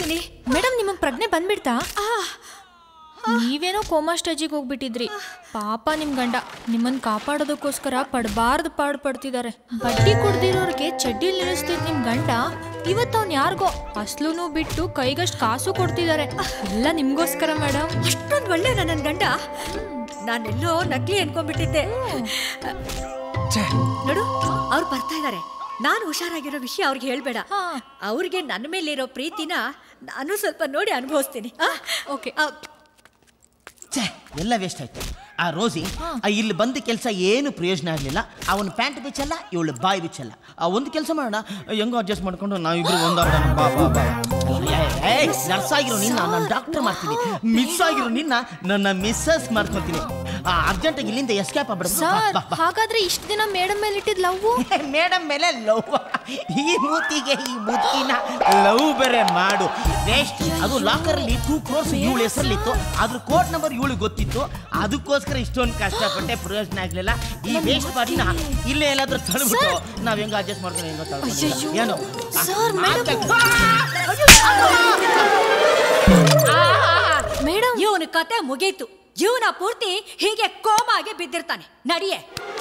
ಹೇಳಿ ಮೇಡಮ್ ನಿಮಗೆ ಪ್ರಜ್ಞೆ ಬಂದ್ಬಿಡ್ತಾ ನೀವೇನೋ ಕೋಮಾ ಸ್ಟೇಜಿಗೆ ಹೋಗ್ಬಿಟ್ಟಿದ್ರಿ ಪಾಪ ನಿಮ್ ಗಂಡ ನಿಮ್ಮನ್ನ ಕಾಪಾಡೋದಕ್ಕೋಸ್ಕರ ಪಡಬಾರ್ದು ಪಾಡು ಪಡ್ತಿದ್ದಾರೆ ಬಡ್ಡಿ ಕುಡ್ದಿರೋರ್ಗೆ ಚಡ್ಡಿಲ್ ನಿಲ್ಲಿಸ್ತಿದ್ ನಿಮ್ ಗಂಡ ಇವತ್ತು ಅವ್ನ್ ಯಾರಿಗೋ ಅಸ್ಲೂನು ಬಿಟ್ಟು ಕೈಗಷ್ಟು ಕಾಸು ಕೊಡ್ತಿದ್ದಾರೆ ಎಲ್ಲ ನಿಮ್ಗೋಸ್ಕರ ಮೇಡಮ್ ಅಷ್ಟೊಂದು ಒಳ್ಳೆ ನನ್ನ ಗಂಡ ನಾನೆಲ್ಲೋ ನಕಲಿ ಅನ್ಕೊಂಡ್ಬಿಟ್ಟಿದ್ದೆ ನೋಡು ಅವ್ರು ಬರ್ತಾ ಇದ್ದಾರೆ ನಾನು ಹುಷಾರಾಗಿರೋ ವಿಷಯ ಅವ್ರಿಗೆ ಹೇಳ್ಬೇಡ ಹಾ. ಅವ್ರಿಗೆ ನನ್ನ ಮೇಲಿರೋ ಪ್ರೀತಿನ ನಾನು ಸ್ವಲ್ಪ ನೋಡಿ ಅನುಭವಿಸ್ತೀನಿ ಆ? ಓಕೆ ಆ, ಛೇ ಎಲ್ಲ ವೇಸ್ಟ್ ಆಯ್ತು ಆ ರೋಸಿ ಆ ಇಲ್ಲಿ ಬಂದ ಕೆಲಸ ಏನು ಪ್ರಯೋಜನ ಆಗಲಿಲ್ಲ ಅವನ ಪ್ಯಾಂಟ್ ಬಿಚ್ಚಲ್ಲ ಇವಳು ಬಾಯಿ ಬಿಚ್ಚಲ್ಲ ಆ ಒಂದು ಕೆಲಸ ಮಾಡೋಣ ಹೆಂಗೋ ಅಡ್ಜಸ್ಟ್ ಮಾಡ್ಕೊಂಡು ನಾವಿಬ್ರು ಒಂದಾಗೋಣ ಬಾ ಬಾ ಬಾ ನರ್ಸ್ ಆಗಿರೋ ನಿನ್ನ ನಾನು ಡಾಕ್ಟರ್ ಮಾಡ್ತೀನಿ ಮಿಸ್ ಆಗಿರೋ ನಿನ್ನ ನನ್ನ ಮಿಸ್ಸಸ್ ಮಾಡ್ಕೊತೀನಿ ಆ ಅರ್ಜೆಂಟಾಗಿ ಇಲ್ಲಿಂದ ಎಸ್ಕೇಪ್ ಆಗ್ಬಿಡ್ಬೋದು ಸರ್ ಹಾಗಾದ್ರೆ ಇಷ್ಟ ದಿನ ಮೇಡಮ್ ಮೇಲೆ ಇಟ್ಟಿದ್ ಲವ್ ಮೇಡಮ್ ಮೇಲೆ ಲವ್ ಈ ಮೂತಿಗೆ ಈ ಮುತ್ತಿನ ಲವ್ ಬೇರೆ ಮಾಡು ವೇಸ್ಟ್ ಅದು ಲಾಕರಲ್ಲಿ ಟೂ ಕ್ರೋರ್ಸ್ ಇವಳ ಹೆಸರಲ್ಲಿತ್ತು ಅದ್ರ ಕೋಡ್ ನಂಬರ್ ಇವಳಿಗೆ ಗೊತ್ತಿತ್ತು ಅದಕ್ಕೋಸ್ಕರ ಇಷ್ಟೊಂದು ಕಷ್ಟಪಟ್ಟೆ ಪ್ರಯೋಜನ ಆಗ್ಲಿಲ್ಲ ಈ ವೇಸ್ಟ್ ಬಾಡಿನ ಇಲ್ಲೇ ಎಲ್ಲಾದ್ರೂ ತಳ್ಬಿಟ್ಟು ನಾವ್ ಹೆಂಗ ಅಡ್ಜಸ್ಟ್ ಮಾಡ್ಕೊಂಡು ಹೆಂಗೋ ತಳ್ಕೊಂಡು ಅಯ್ಯಯ್ಯೋ. ಏನು ಸರ್, ಮೇಡಮ್. ಮೇಡಮ್ ಇವನ ಕತೆ ಮುಗೀತು ಜೀವನ ಪೂರ್ತಿ ಹೀಗೆ ಕೋಮಾಗೆ ಬಿದ್ದಿರ್ತಾನೆ ನಡಿಯೇ